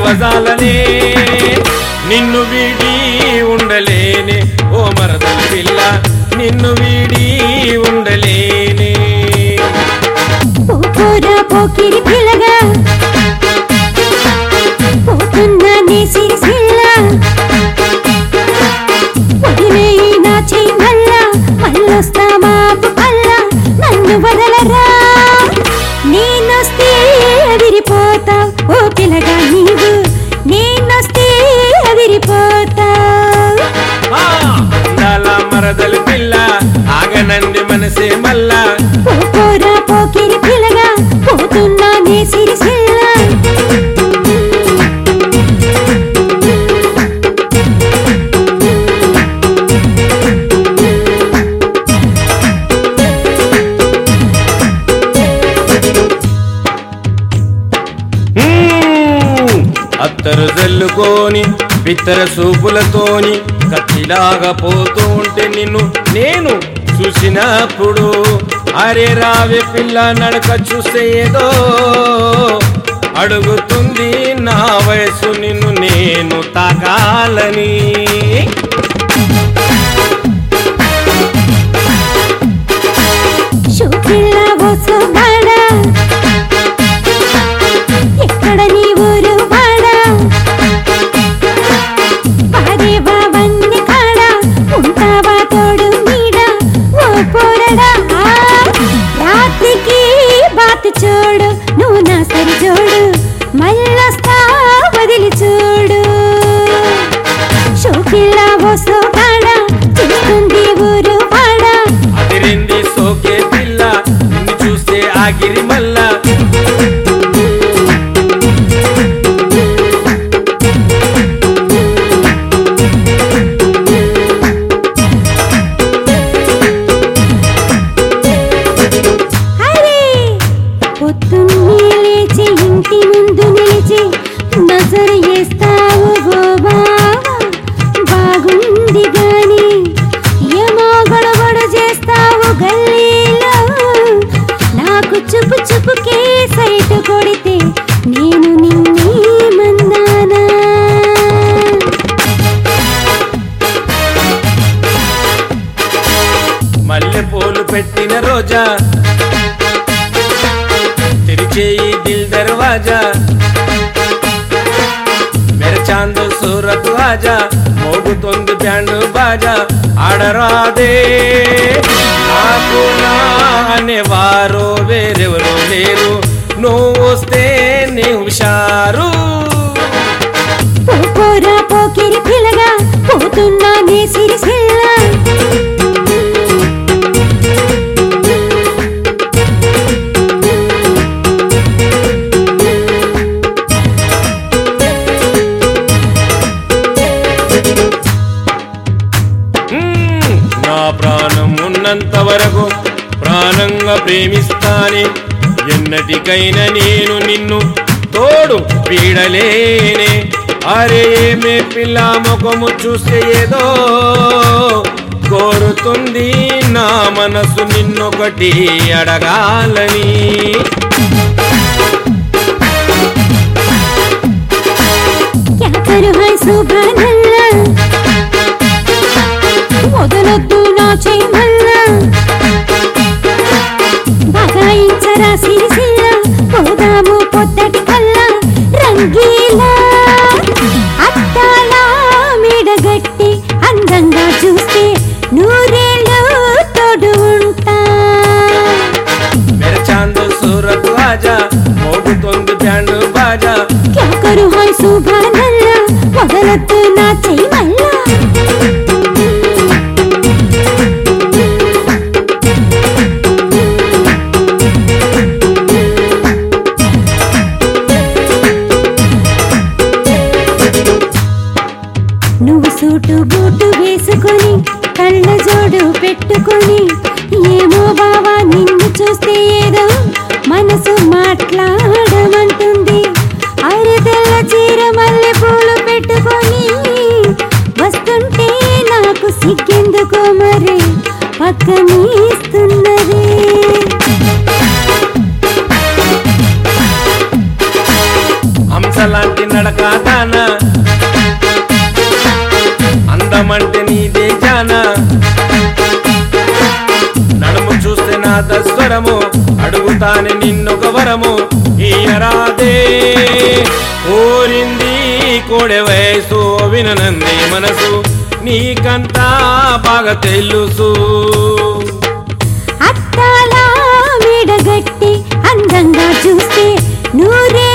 విడువజాలనే నిన్ను వీడి ఉండలేనే ఓ మరదల పిల్ల నిన్ను వీడి ఉండలేనే పోరా పోకిరి పిల్లగా పోతున్నా నీ సిరిసిల్ల వదిలేయి నా చెయ్యి మళ్ళా మళ్ళొస్తా మాపు పల్ల నన్ను వదలరా నేనొస్తే అదిరిపోతా ఓ పిల్లగా నీవు నేనొస్తే అదిరిపోతా ఆ, అందాల మరదల పిల్ల ఆగనంది మనసే మల్లా పోరా పోకిరి పిల్లగా పోతున్నా నీ సిరిసిల్ల మ్మ్. అత్తరు జల్లుకొని బిత్తర సూపులతోని కత్తిలాగా పోతూ ఉంటే నిన్ను నేను చూసినప్పుడు అరే రావే పిల్ల నడక చూస్తే ఏదో అడుగుతుంది నా వయసు నిన్ను నేను తాకాలని షోకిళ్ళ వసోబాడా ఎక్కడ నీ ఊరు వాడా పాడేవా వన్ని కాడా ఉంటావా తోడు నీడ ఓ పోరడా రాత్రికి బాత్ చూడు నువ్వు నా సరి జోడు మళ్ళొస్తా వదిలి చూడు షోకిళ్ళ వసోబాడా చూస్తుంది ఊరు వాడా అదిరింది సోకే పిల్ల నిన్ను చూస్తే ఆగిరి మల్లా అరే పొద్దున్నే లేచి ఇంటి ముందు నిలిచి నజరు వేస్తావు ఓ బావా బాగుంది గాని ఏమో గొడవడ చేస్తావు గల్లీలో నాకు చుపు చుపుకే సైట్ కొడితే నేను నిన్నే మందానా మల్లె పూలు పెట్టిన రోజా తెరిచేయి దిల్ దర్వాజా మెరచాందు సూరత్ ఆజా మోగుతోంది బ్యాండ్ బాజా ఆడరాదే నాకు నా అనేవారు వేరెవరు లేరు నువ్వు వస్తే నీ హుషారు పోరా పోకిరి పిల్లగా పోతున్నా నీ సిరిసిల్ల మ్మ్. నా ప్రాణం ఉన్నంత వరకు ప్రాణంగా ప్రేమిస్తానే ఎన్నటికైనా నేను నిన్ను తోడు పీడలేనే అరే ఏమే పిల్ల ముఖము చూస్తే ఏదో కోరుతుంది నా మనసు నిన్నొకటి అడగాలని क्या करूं है सुबह వదలొద్దు నా చెయ్యి మళ్ళా బగాయించరా సిరిసిల్ల పోదాము పొద్దటి కల్లా రంగీలా అత్తాలా మీడగట్టి అందంగా చూస్తే నూరేళ్ళు తోడు ఉంటా మెరచాందు సూరత్ ఆజా మోగుతోంది బ్యాండ్ బాజా क्या करूं है सुबह వదలొద్దు నా చెయ్యి మళ్ళా నువ్వు సూటు బూటు వేసుకొని కళ్ళ జోడు పెట్టుకొని ఏమో బావా నిన్ను చూస్తే ఏదో మనసు మాట్లాడమంటుంది అరే తెల్ల చీర మల్లె పూలు పెట్టుకొని వస్తుంటే నాకు సిగ్గెందుకో మరి పక్కనీస్తున్నది హంసలాంటి నడక నీదే జాన నడుము చూస్తే నా దస్వరము అడుగుతానే నిన్నొక వరము ఈయరాదే కోరింది కోడె వయసు విననంది మనసు నీకంతా బాగా తెలుసు అత్తాలా మేడగట్టి అందంగా చూస్తే నూరే